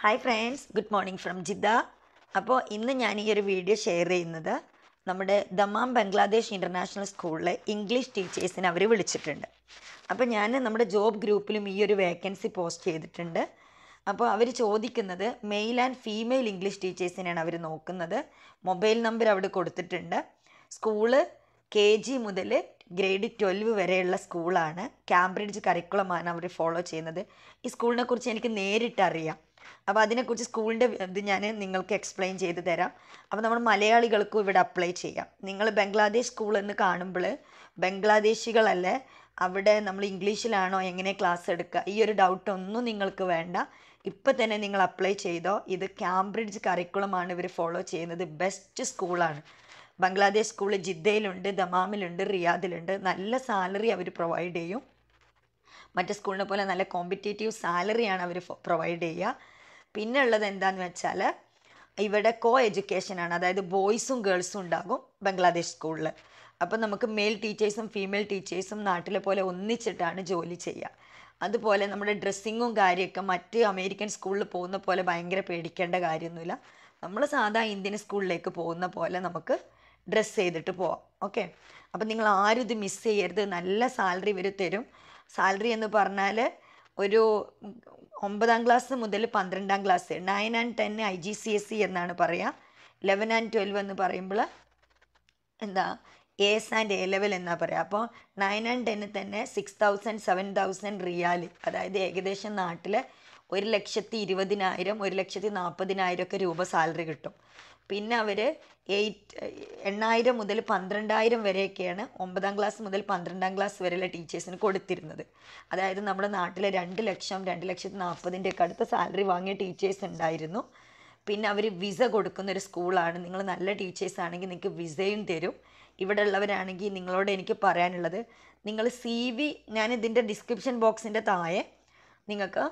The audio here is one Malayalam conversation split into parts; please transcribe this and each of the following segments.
hi friends good morning from Jeddah അപ്പോൾ ഇന്ന് ഞാൻ ഈ ഒരു വീഡിയോ ഷെയർ ചെയ്യുന്നത് നമ്മുടെ ദമാം ബംഗ്ലാദേശ് ഇൻ്റർനാഷണൽ സ്കൂളിലെ ഇംഗ്ലീഷ് ടീച്ചേഴ്സിനെ അവർ വിളിച്ചിട്ടുണ്ട് അപ്പോൾ ഞാൻ നമ്മുടെ ജോബ് ഗ്രൂപ്പിലും ഈ ഒരു വേക്കൻസി പോസ്റ്റ് ചെയ്തിട്ടുണ്ട് അപ്പോൾ അവർ ചോദിക്കുന്നത് മെയിൽ ആൻഡ് ഫീമെയിൽ ഇംഗ്ലീഷ് ടീച്ചേഴ്സിനെയാണ് അവർ നോക്കുന്നത് മൊബൈൽ നമ്പർ അവിടെ കൊടുത്തിട്ടുണ്ട് സ്കൂള് കെ ജി മുതൽ ഗ്രേഡ് ട്വൽവ് വരെയുള്ള സ്കൂളാണ് കാംബ്രിഡ്ജ് കരിക്കുളമാണ് അവർ ഫോളോ ചെയ്യുന്നത് ഈ സ്കൂളിനെ കുറിച്ച് എനിക്ക് നേരിട്ട് അറിയാം അപ്പോൾ അതിനെക്കുറിച്ച് സ്കൂളിൻ്റെ ഇത് ഞാൻ നിങ്ങൾക്ക് എക്സ്പ്ലെയിൻ ചെയ്ത് തരാം അപ്പോൾ നമ്മൾ മലയാളികൾക്കും ഇവിടെ അപ്ലൈ ചെയ്യാം നിങ്ങൾ ബംഗ്ലാദേശ് സ്കൂൾ എന്ന് കാണുമ്പോൾ ബംഗ്ലാദേശികളല്ലേ അവിടെ നമ്മൾ ഇംഗ്ലീഷിലാണോ എങ്ങനെ ക്ലാസ് എടുക്കുക ഈ ഒരു ഡൗട്ട് ഒന്നും നിങ്ങൾക്ക് വേണ്ട ഇപ്പം തന്നെ നിങ്ങൾ അപ്ലൈ ചെയ്തോ ഇത് കാംബ്രിഡ്ജ് കരിക്കുളമാണ് ഇവർ ഫോളോ ചെയ്യുന്നത് ബെസ്റ്റ് സ്കൂളാണ് ബംഗ്ലാദേശ് സ്കൂൾ ജിദ്ദയിലുണ്ട് ദമാമിലുണ്ട് റിയാദിലുണ്ട് നല്ല സാലറി അവർ പ്രൊവൈഡ് ചെയ്യും മറ്റേ സ്കൂളിനെ പോലെ നല്ല കോമ്പറ്റേറ്റീവ് സാലറിയാണ് അവർ പ്രൊവൈഡ് ചെയ്യുക പിന്നെ ഉള്ളത് എന്താണെന്ന് വെച്ചാൽ ഇവിടെ കോ എഡ്യൂക്കേഷനാണ് അതായത് ബോയ്സും ഗേൾസും ഉണ്ടാകും ബംഗ്ലാദേശ് സ്കൂളിൽ അപ്പം നമുക്ക് മെയിൽ ടീച്ചേഴ്സും ഫീമെയിൽ ടീച്ചേഴ്സും നാട്ടിലെ പോലെ ഒന്നിച്ചിട്ടാണ് ജോലി ചെയ്യുക അതുപോലെ നമ്മുടെ ഡ്രസ്സിങ്ങും കാര്യമൊക്കെ മറ്റ് അമേരിക്കൻ സ്കൂളിൽ പോകുന്ന പോലെ ഭയങ്കര പേടിക്കേണ്ട കാര്യമൊന്നുമില്ല നമ്മൾ സാധാ ഇന്ത്യൻ സ്കൂളിലേക്ക് പോകുന്ന പോലെ നമുക്ക് ഡ്രസ്സ് ചെയ്തിട്ട് പോവാം ഓക്കെ അപ്പം നിങ്ങൾ ആരും ഇത് മിസ് ചെയ്യരുത് നല്ല സാലറി ഇവർ തരും സാലറി എന്ന് പറഞ്ഞാൽ ഒരു ഒമ്പതാം ക്ലാസ് മുതൽ പന്ത്രണ്ടാം class nine and ten I G C S C എന്നാണ് പറയുക ലെവൻ ആൻഡ് ട്വൽവ് എന്ന് പറയുമ്പോൾ എന്താ എസ് ആൻഡ് എ ലെവൽ എന്നാ പറയുക അപ്പോൾ നയൻ ആൻഡ് ടെന്ന് തന്നെ six thousand seven thousand riyal അതായത് ഏകദേശം നാട്ടിൽ ഒരു ലക്ഷത്തി ഇരുപതിനായിരം ഒരു ലക്ഷത്തി നാൽപ്പതിനായിരം ഒക്കെ രൂപ സാലറി കിട്ടും പിന്നെ അവർ എയ്റ്റ് എണ്ണായിരം മുതൽ പന്ത്രണ്ടായിരം വരെയൊക്കെയാണ് ഒമ്പതാം ക്ലാസ് മുതൽ പന്ത്രണ്ടാം ക്ലാസ് വരെയുള്ള ടീച്ചേഴ്സിന് കൊടുത്തിരുന്നത് അതായത് നമ്മുടെ നാട്ടിലെ രണ്ട് ലക്ഷം രണ്ട് ലക്ഷത്തി നാൽപ്പതിൻ്റെ ഒക്കെ അടുത്ത സാലറി വാങ്ങിയ ടീച്ചേഴ്സ് ഉണ്ടായിരുന്നു പിന്നെ അവർ വിസ കൊടുക്കുന്ന ഒരു സ്കൂളാണ് നിങ്ങൾ നല്ല ടീച്ചേഴ്സ് ആണെങ്കിൽ നിങ്ങൾക്ക് വിസയും തരും ഇവിടെ ഉള്ളവരാണെങ്കിൽ നിങ്ങളോട് എനിക്ക് പറയാനുള്ളത് നിങ്ങൾ സി വി ഞാൻ ഇതിൻ്റെ ഡിസ്ക്രിപ്ഷൻ ബോക്സിൻ്റെ താഴെ നിങ്ങൾക്ക്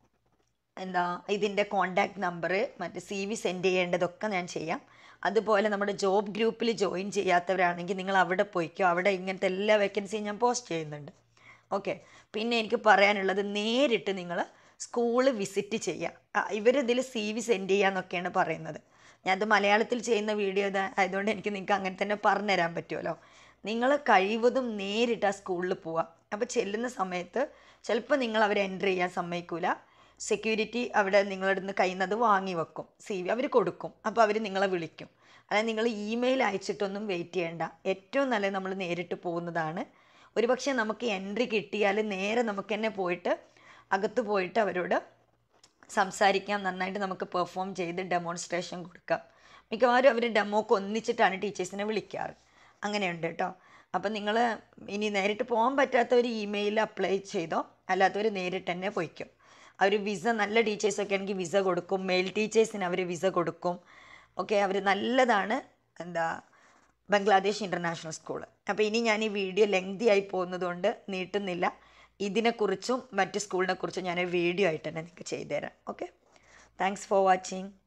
എന്താ ഇതിൻ്റെ കോണ്ടാക്ട് നമ്പർ മറ്റേ സി വി സെൻഡ് ചെയ്യേണ്ടതൊക്കെ ഞാൻ ചെയ്യാം അതുപോലെ നമ്മുടെ ജോബ് ഗ്രൂപ്പിൽ ജോയിൻ ചെയ്യാത്തവരാണെങ്കിൽ നിങ്ങൾ അവിടെ പോയിക്കോ അവിടെ ഇങ്ങനത്തെ എല്ലാ വേക്കൻസിയും ഞാൻ പോസ്റ്റ് ചെയ്യുന്നുണ്ട് ഓക്കെ പിന്നെ എനിക്ക് പറയാനുള്ളത് നേരിട്ട് നിങ്ങൾ സ്കൂള് വിസിറ്റ് ചെയ്യുക ഇവരിതിൽ സി വി സെൻഡ് ചെയ്യാന്നൊക്കെയാണ് പറയുന്നത് ഞാനത് മലയാളത്തിൽ ചെയ്യുന്ന വീഡിയോ ആയതുകൊണ്ട് എനിക്ക് നിങ്ങൾക്ക് അങ്ങനെ തന്നെ പറഞ്ഞുതരാൻ പറ്റുമല്ലോ നിങ്ങൾ കഴിവതും നേരിട്ട് ആ സ്കൂളിൽ പോവുക അപ്പോൾ ചെല്ലുന്ന സമയത്ത് ചിലപ്പോൾ നിങ്ങൾ അവർ എൻ്റർ ചെയ്യാൻ സമ്മതിക്കൂല സെക്യൂരിറ്റി അവിടെ നിങ്ങളുടെ നിന്ന് കയ്യിൽ നിന്ന് അത് വാങ്ങി വെക്കും സി വി അവർ കൊടുക്കും അപ്പോൾ അവർ നിങ്ങളെ വിളിക്കും അതായത് നിങ്ങൾ ഇമെയിൽ അയച്ചിട്ടൊന്നും വെയിറ്റ് ചെയ്യേണ്ട ഏറ്റവും നല്ലത് നമ്മൾ നേരിട്ട് പോകുന്നതാണ് ഒരു പക്ഷേ നമുക്ക് എൻട്രി കിട്ടിയാൽ നേരെ നമുക്ക് തന്നെ പോയിട്ട് അകത്ത് പോയിട്ട് അവരോട് സംസാരിക്കാം നന്നായിട്ട് നമുക്ക് പെർഫോം ചെയ്ത് ഡെമോൺസ്ട്രേഷൻ കൊടുക്കാം മിക്കവാറും അവർ ഡെമോക്ക് ഒന്നിച്ചിട്ടാണ് ടീച്ചേഴ്സിനെ വിളിക്കാറ് അങ്ങനെയുണ്ട് കേട്ടോ അപ്പം നിങ്ങൾ ഇനി നേരിട്ട് പോകാൻ പറ്റാത്തവർ ഇമെയിൽ അപ്ലൈ ചെയ്തോ അല്ലാത്തവർ നേരിട്ട് തന്നെ പോയിക്കും അവർ വിസ നല്ല ടീച്ചേഴ്സൊക്കെ ആണെങ്കിൽ വിസ കൊടുക്കും മെയിൽ ടീച്ചേഴ്സിന് അവർ വിസ കൊടുക്കും ഓക്കെ അവർ നല്ലതാണ് എന്താ ബംഗ്ലാദേശ് ഇൻ്റർനാഷണൽ സ്കൂൾ അപ്പോൾ ഇനി ഞാൻ ഈ വീഡിയോ ലെങ്തി ആയി പോകുന്നതുകൊണ്ട് നീട്ടുന്നില്ല ഇതിനെക്കുറിച്ചും മറ്റ് സ്കൂളിനെ കുറിച്ചും ഞാൻ വീഡിയോ ആയിട്ട് തന്നെ നിങ്ങൾക്ക് ചെയ്തുതരാം ഓക്കെ താങ്ക്സ് ഫോർ വാച്ചിങ്